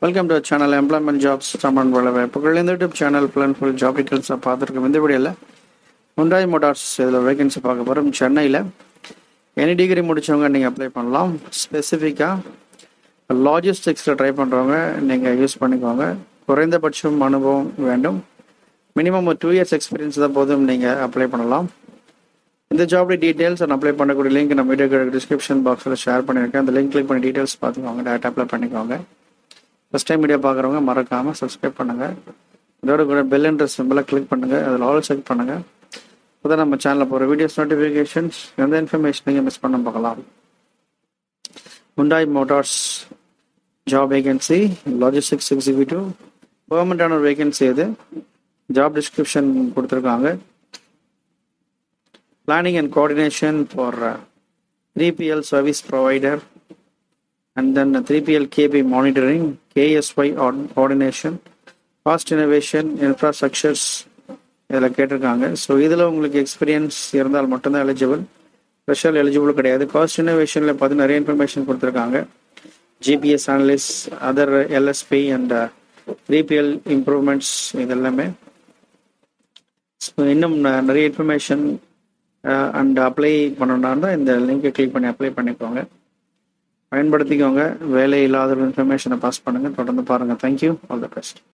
welcome to channel employment jobs Tamil வேலைவாய்ப்புகள் இந்த YouTube channel plan full job டீட்டெயில்ஸை பார்த்துருக்கோம் இந்த வீடியோவில் முண்டாய் மோட்டார்ஸ் இதில் வேகன்சி பார்க்க போகிறோம் சென்னையில் எனி டிகிரி முடித்தவங்க நீங்கள் அப்ளை பண்ணலாம் ஸ்பெசிஃபிக்காக லாஜிஸ்டிக்ஸில் ட்ரை பண்ணுறவங்க நீங்கள் யூஸ் பண்ணிக்கோங்க குறைந்தபட்சம் அனுபவம் வேண்டும் மினிமம் ஒரு டூ இயர்ஸ் எக்ஸ்பீரியன்ஸ் தான் போதும் நீங்கள் அப்ளை பண்ணலாம் இந்த ஜாப்ல டீட்டெயில்ஸ் நான் அப்ளை பண்ணக்கூடிய லிங்க் நம்ம வீடியோ டிஸ்கிரிப்ஷன் பாக்ஸில் ஷேர் பண்ணியிருக்கேன் அந்த லிங்க் கிளிக் பண்ணி டீட்டெயில்ஸ் பார்த்துக்கோங்க டேரக்ட் அப்ளை பண்ணிக்கோங்க ஃபஸ்ட் டைம் வீடியோ பார்க்குறவங்க மறக்காமல் சப்ஸ்கிரைப் பண்ணுங்கள் இதோட கூட பெல் என்ற சிம்பிளை கிளிக் பண்ணுங்கள் அதில் ஆல் செக் பண்ணுங்கள் அப்போ நம்ம சேனலில் போகிற வீடியோஸ் நோட்டிஃபிகேஷன்ஸ் எந்த இன்ஃபர்மேஷன் நீங்கள் மிஸ் பண்ண பார்க்கலாம் Hyundai motors job vacancy logistics executive பெர்மனண்டான ஒரு வேகன்சி இது ஜாப் டிஸ்கிரிப்ஷன் கொடுத்துருக்காங்க planning and coordination for uh, 3PL service provider and then uh, 3PL KB monitoring, KSY or- coordination, cost innovation, infrastructures இதில் கேட்டிருக்காங்க so இதில் உங்களுக்கு எக்ஸ்பீரியன்ஸ் இருந்தால் மட்டும்தான் எலிஜிபிள் ஸ்பெஷல் எலிஜிபிள் கிடையாது காஸ்ட் இனோவேஷனில் பார்த்து நிறைய இன்ஃபர்மேஷன் கொடுத்துருக்காங்க GPS analyst other LSP and three P L improvements இதெல்லாமே ஸோ இன்னும் ந- நிறைய இன்ஃபர்மேஷன் அண்ட் அப்ளை பண்ணணும்னா இருந்தால் இந்த லிங்கை கிளிக் பண்ணி அப்ளை பண்ணிக்கோங்க பயன்படுத்திக்கோங்க வேலை இல்லாத இன்ஃபர்மேஷனை பாஸ் பண்ணுங்கள் தொடர்ந்து பாருங்கள் தேங்க்யூ ஆல் த பெஸ்ட்